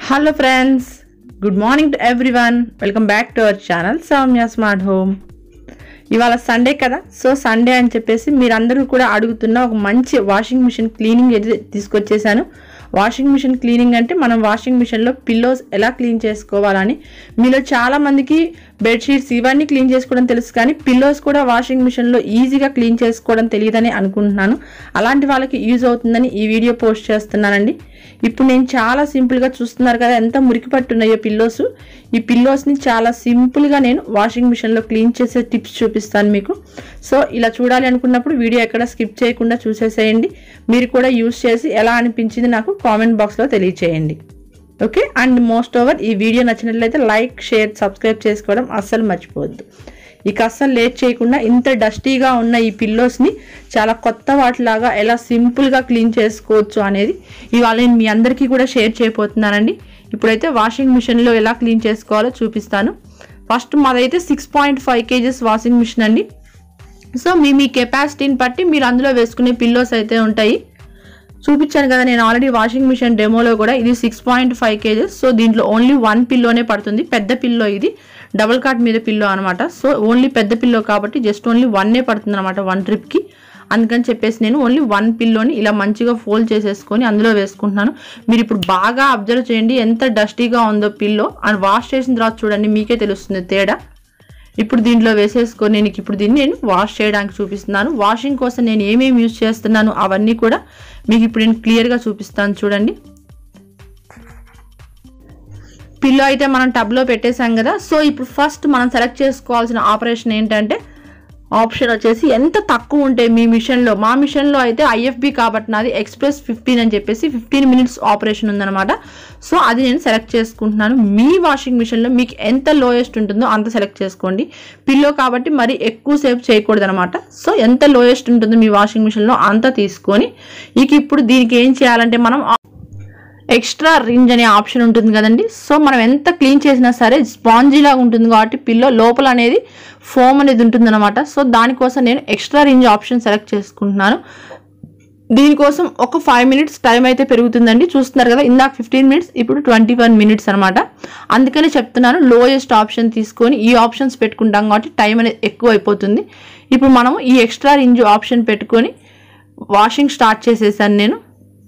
hello friends good morning to everyone welcome back to our channel Soumya smart home ఇవాళ Sunday కదా so Sunday అని చెప్పేసి మీరందరూ కూడా అడుగుతున్న ఒక మంచి వాషింగ్ మిషన్ క్లీనింగ్ అయితే తీసుకొచ్చేసాను వాషింగ్ మిషన్ క్లీనింగ్ అంటే మనం వాషింగ్ మిషన్లో పిల్లోస్ ఎలా క్లీన్ చేసుకోవాలని మీలో చాలా మందికి బెడ్షీట్స్ ఇవన్నీ క్లీన్ చేసుకోవడం తెలుసు కానీ పిల్లోస్ కూడా వాషింగ్ మిషన్లో ఈజీగా క్లీన్ చేసుకోవడం తెలియదని అనుకుంటున్నాను అలాంటి వాళ్ళకి యూజ్ అవుతుందని ఈ వీడియో పోస్ట్ చేస్తున్నానండి ఇప్పుడు నేను చాలా సింపుల్గా చూస్తున్నారు కదా ఎంత మురికి పట్టున్నాయో పిల్లోస్ ఈ పిల్లోస్ని చాలా సింపుల్గా నేను వాషింగ్ మిషన్లో క్లీన్ చేసే టిప్స్ చూపిస్తాను మీకు సో ఇలా చూడాలి అనుకున్నప్పుడు వీడియో ఎక్కడ స్కిప్ చేయకుండా చూసేసేయండి మీరు కూడా యూస్ చేసి ఎలా అనిపించింది నాకు కామెంట్ బాక్స్లో తెలియచేయండి ఓకే అండ్ మోస్ట్ ఓవర్ ఈ వీడియో నచ్చినట్లయితే లైక్ షేర్ సబ్స్క్రైబ్ చేసుకోవడం అస్సలు మర్చిపోవద్దు ఇక అస్సలు లేట్ చేయకుండా ఇంత డస్టీగా ఉన్న ఈ పిల్లోస్ని చాలా కొత్త వాటిలాగా ఎలా సింపుల్గా క్లీన్ చేసుకోవచ్చు అనేది ఇవాళ నేను మీ అందరికీ కూడా షేర్ చేయబోతున్నానండి ఇప్పుడైతే వాషింగ్ మిషన్లో ఎలా క్లీన్ చేసుకోవాలో చూపిస్తాను ఫస్ట్ మాదైతే six point five kgs washing machine అండి సో మీ మీ కెపాసిటీని బట్టి మీరు అందులో వేసుకునే పిల్లోస్ అయితే ఉంటాయి చూపించాను కదా నేను ఆల్రెడీ వాషింగ్ మిషన్ డెమోలో కూడా ఇది six point five kgs so దీంట్లో ఓన్లీ వన్ పిల్లోనే పడుతుంది పెద్ద పిల్లో ఇది డబుల్ కాట్ మీద పిల్లో అనమాట సో ఓన్లీ పెద్ద పిల్లో కాబట్టి జస్ట్ ఓన్లీ వన్నే పడుతుంది అనమాట వన్ ట్రిప్కి అందుకని చెప్పేసి నేను ఓన్లీ వన్ పిల్లోని ఇలా మంచిగా ఫోల్డ్ చేసేసుకొని అందులో వేసుకుంటున్నాను మీరు ఇప్పుడు బాగా అబ్జర్వ్ చేయండి ఎంత డస్టీగా ఉందో పిల్లో అండ్ వాష్ చేసిన తర్వాత చూడండి మీకే తెలుస్తుంది తేడా ఇప్పుడు దీంట్లో వేసేసుకొని నేను ఇప్పుడు దీన్ని నేను వాష్ చేయడానికి చూపిస్తున్నాను వాషింగ్ కోసం నేను ఏమేమి యూజ్ చేస్తున్నాను అవన్నీ కూడా మీకు ఇప్పుడు నేను క్లియర్గా చూపిస్తాను చూడండి పిల్లో అయితే మనం టబ్లో పెట్టేశాం కదా సో ఇప్పుడు ఫస్ట్ మనం సెలెక్ట్ చేసుకోవాల్సిన ఆపరేషన్ ఏంటంటే ఆప్షన్ వచ్చేసి ఎంత తక్కువ ఉంటే మీ మిషన్లో మా మిషన్లో అయితే ఐఎఫ్బి కాబట్టి నాది ఎక్స్ప్రెస్ ఫిఫ్టీన్ అని చెప్పేసి ఫిఫ్టీన్ మినిట్స్ ఆపరేషన్ ఉందన్నమాట సో అది నేను సెలెక్ట్ చేసుకుంటున్నాను మీ వాషింగ్ మిషన్లో మీకు ఎంత లోయెస్ట్ ఉంటుందో అంత సెలెక్ట్ చేసుకోండి పిల్లో కాబట్టి మరి ఎక్కువసేపు చేయకూడదు అనమాట సో ఎంత లోయెస్ట్ ఉంటుందో మీ వాషింగ్ మిషన్లో అంత తీసుకొని ఇక ఇప్పుడు దీనికి ఏం చేయాలంటే మనం ఎక్స్ట్రా రింజ్ అనే ఆప్షన్ ఉంటుంది కదండి సో మనం ఎంత క్లీన్ చేసినా సరే స్పాంజీలా ఉంటుంది కాబట్టి పిల్లో లోపల అనేది ఫోమ్ అనేది ఉంటుంది అనమాట సో దానికోసం నేను ఎక్స్ట్రా రింజ్ ఆప్షన్ సెలెక్ట్ చేసుకుంటున్నాను దీనికోసం ఒక ఫైవ్ మినిట్స్ టైం అయితే పెరుగుతుందండి చూస్తున్నారు కదా ఇందాక ఫిఫ్టీన్ మినిట్స్ ఇప్పుడు ట్వంటీ వన్ మినిట్స్ అనమాట అందుకనే చెప్తున్నాను లోయెస్ట్ ఆప్షన్ తీసుకొని ఈ ఆప్షన్స్ పెట్టుకుంటాం కాబట్టి టైం అనేది ఎక్కువ అయిపోతుంది ఇప్పుడు మనము ఈ ఎక్స్ట్రా రింజ్ ఆప్షన్ పెట్టుకొని వాషింగ్ స్టార్ట్ చేసేసాను నేను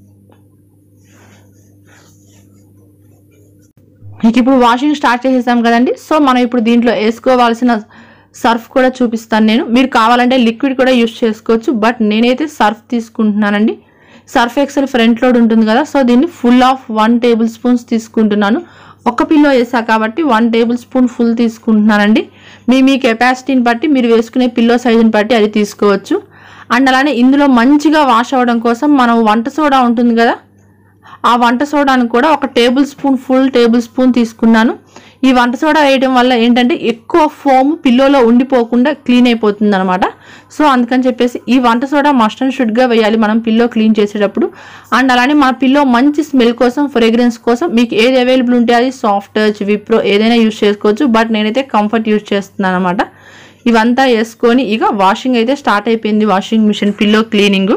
మీకు ఇప్పుడు వాషింగ్ స్టార్ట్ చేసేసాం కదండి సో మనం ఇప్పుడు దీంట్లో వేసుకోవాల్సిన సర్ఫ్ కూడా చూపిస్తాను నేను మీరు కావాలంటే లిక్విడ్ కూడా యూస్ చేసుకోవచ్చు బట్ నేనైతే సర్ఫ్ తీసుకుంటున్నానండి సర్ఫ్ ఎక్సెల్ ఫ్రంట్ లోడ్ ఉంటుంది కదా సో దీన్ని full of one tablespoons తీసుకుంటున్నాను ఒక పిల్లో వేసా కాబట్టి వన్ టేబుల్ స్పూన్ ఫుల్ తీసుకుంటున్నానండి మీ మీ కెపాసిటీని బట్టి మీరు వేసుకునే పిల్లో సైజుని బట్టి అది తీసుకోవచ్చు అండ్ అలానే ఇందులో మంచిగా వాష్ అవ్వడం కోసం మనం వంట సోడా ఉంటుంది కదా ఆ వంట సోడాను కూడా ఒక tablespoon full tablespoon తీసుకున్నాను ఈ వంట సోడా వేయడం వల్ల ఏంటంటే ఎక్కువ ఫోమ్ పిల్లోలో ఉండిపోకుండా క్లీన్ అయిపోతుంది అనమాట సో అందుకని చెప్పేసి ఈ వంట సోడా మస్ట్ అండ్ షుడ్గా వేయాలి మనం పిల్లో క్లీన్ చేసేటప్పుడు అండ్ అలానే మన పిల్లో మంచి స్మెల్ కోసం ఫ్రేగ్రెన్స్ కోసం మీకు ఏది అవైలబుల్ ఉంటే అది సాఫ్ట్ టచ్ విప్రో ఏదైనా యూస్ చేసుకోవచ్చు బట్ నేనైతే కంఫర్ట్ యూస్ చేస్తున్నాను అనమాట ఇవంతా వేసుకొని ఇక వాషింగ్ అయితే స్టార్ట్ అయిపోయింది వాషింగ్ మిషన్ పిల్లో క్లీనింగ్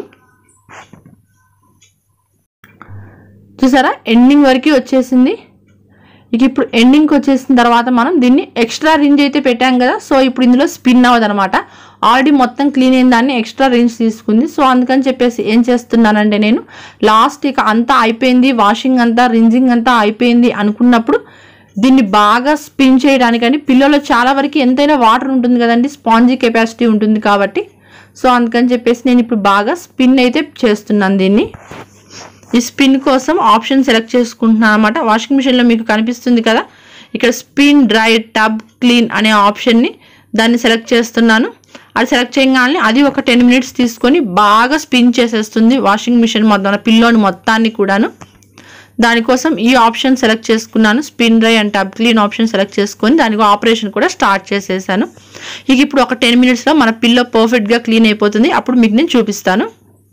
చూసారా ఎండింగ్ వరకు వచ్చేసింది ఇక ఇప్పుడు ఎండింగ్కి వచ్చేసిన తర్వాత మనం దీన్ని ఎక్స్ట్రా రింజ్ అయితే పెట్టాం కదా సో ఇప్పుడు ఇందులో స్పిన్ అవ్వదు అనమాట ఆల్రెడీ మొత్తం క్లీన్ అయిన దాన్ని ఎక్స్ట్రా రింజ్ తీసుకుంది సో అందుకని చెప్పేసి ఏం చేస్తున్నానంటే నేను లాస్ట్ ఇక అంతా అయిపోయింది వాషింగ్ అంతా రింజింగ్ అంతా అయిపోయింది అనుకున్నప్పుడు దీన్ని బాగా స్పిన్ చేయడానికని పిల్లలో చాలా వరకు ఎంతైనా వాటర్ ఉంటుంది కదండి స్పాంజీ కెపాసిటీ ఉంటుంది కాబట్టి సో అందుకని చెప్పేసి నేను ఇప్పుడు బాగా స్పిన్ అయితే చేస్తున్నాను దీన్ని ఈ స్పిన్ కోసం ఆప్షన్ సెలెక్ట్ చేసుకుంటున్నాను అనమాట వాషింగ్ మిషన్లో మీకు కనిపిస్తుంది కదా ఇక్కడ స్పిన్ డ్రై టబ్ క్లీన్ అనే ఆప్షన్ని దాన్ని సెలెక్ట్ చేస్తున్నాను అది సెలెక్ట్ చేయగానే అది ఒక టెన్ మినిట్స్ తీసుకొని బాగా స్పిన్ చేసేస్తుంది వాషింగ్ మిషన్ మొత్తం పిల్లోని మొత్తాన్ని కూడాను దానికోసం ఈ ఆప్షన్ సెలెక్ట్ చేసుకున్నాను spin dry and tub clean option select చేసుకొని దానికి ఆపరేషన్ కూడా స్టార్ట్ చేసేసాను ఇక ఇప్పుడు ఒక టెన్ మినిట్స్లో మన పిల్లో పర్ఫెక్ట్గా క్లీన్ అయిపోతుంది అప్పుడు మీకు నేను చూపిస్తాను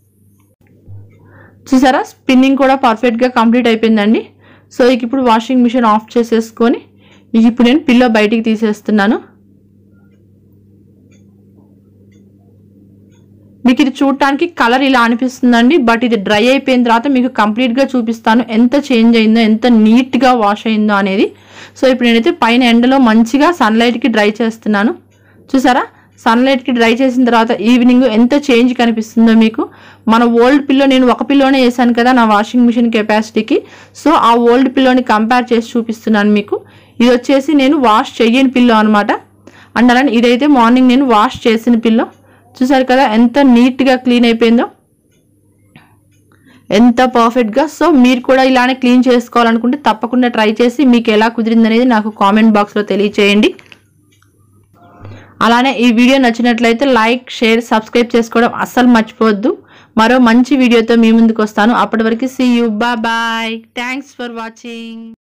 చూసారా స్పిన్నింగ్ కూడా పర్ఫెక్ట్గా కంప్లీట్ అయిపోయిందండి సో ఇక ఇప్పుడు వాషింగ్ మిషన్ ఆఫ్ చేసేసుకొని ఇక ఇప్పుడు నేను పిల్లో బయటికి తీసేస్తున్నాను మీకు ఇది చూడటానికి కలర్ ఇలా అనిపిస్తుందండి బట్ ఇది డ్రై అయిపోయిన తర్వాత మీకు కంప్లీట్గా చూపిస్తాను ఎంత చేంజ్ అయిందో ఎంత నీట్గా వాష్ అయిందో అనేది సో ఇప్పుడు నేనైతే పైన ఎండలో మంచిగా సన్లైట్కి డ్రై చేస్తున్నాను చూసారా సన్లైట్కి డ్రై చేసిన తర్వాత ఈవినింగ్ ఎంత చేంజ్ కనిపిస్తుందో మీకు మన ఓల్డ్ పిల్లో నేను ఒక పిల్లోనే వేసాను కదా నా వాషింగ్ మిషన్ కెపాసిటీకి సో ఆ ఓల్డ్ పిల్లోని కంపేర్ చేసి చూపిస్తున్నాను మీకు ఇది వచ్చేసి నేను వాష్ చెయ్యని పిల్లో అనమాట అండ్ అలానే ఇదైతే మార్నింగ్ నేను వాష్ చేసిన పిల్లో చూసారు కదా ఎంత నీట్గా క్లీన్ అయిపోయిందో ఎంత పర్ఫెక్ట్గా సో మీరు కూడా ఇలానే క్లీన్ చేసుకోవాలనుకుంటే తప్పకుండా ట్రై చేసి మీకు ఎలా కుదిరిందనేది నాకు కామెంట్ బాక్స్లో తెలియచేయండి అలానే ఈ వీడియో నచ్చినట్లయితే లైక్ షేర్ సబ్స్క్రైబ్ చేసుకోవడం అస్సలు మర్చిపోవద్దు మరో మంచి వీడియోతో మీ ముందుకు వస్తాను అప్పటి వరకు see you bye thanks for watching